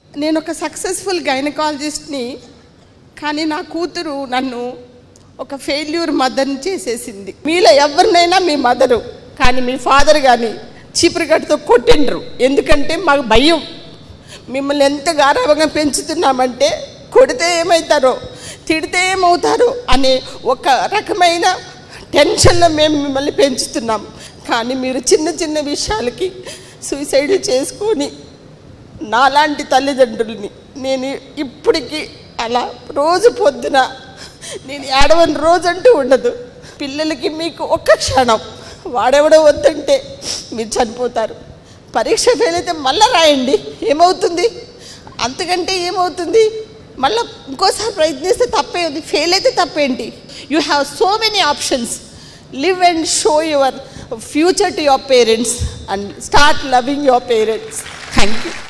నేను ఒక సక్సెస్ఫుల్ గైనకాలజిస్ట్ని కానీ నా కూతురు నన్ను ఒక ఫెయిల్యూర్ మదర్ని చేసేసింది మీలో ఎవరినైనా మీ మదరు కానీ మీ ఫాదర్ కానీ చీపురుగట్టుతో కొట్టిండ్రు ఎందుకంటే మాకు భయం మిమ్మల్ని ఎంత గారాభంగా పెంచుతున్నామంటే కొడితే ఏమవుతారో తిడితే ఏమవుతారో అనే ఒక రకమైన టెన్షన్లో మేము మిమ్మల్ని పెంచుతున్నాం కానీ మీరు చిన్న చిన్న విషయాలకి సూసైడ్ చేసుకొని నాలాంటి తల్లిదండ్రుల్ని నేను ఇప్పటికీ అలా రోజు పొద్దున నేను ఏడవని రోజు అంటూ ఉండదు పిల్లలకి మీకు ఒక్క క్షణం వాడెవడో వద్దంటే మీరు చనిపోతారు పరీక్ష ఫెయిల్ అయితే మళ్ళీ రాయండి ఏమవుతుంది అంతకంటే ఏమవుతుంది మళ్ళీ ఇంకోసారి ప్రయత్నిస్తే తప్పే ఉంది ఫెయిల్ అయితే తప్పేంటి you have so many options live and show your future to your parents and start loving your parents thank you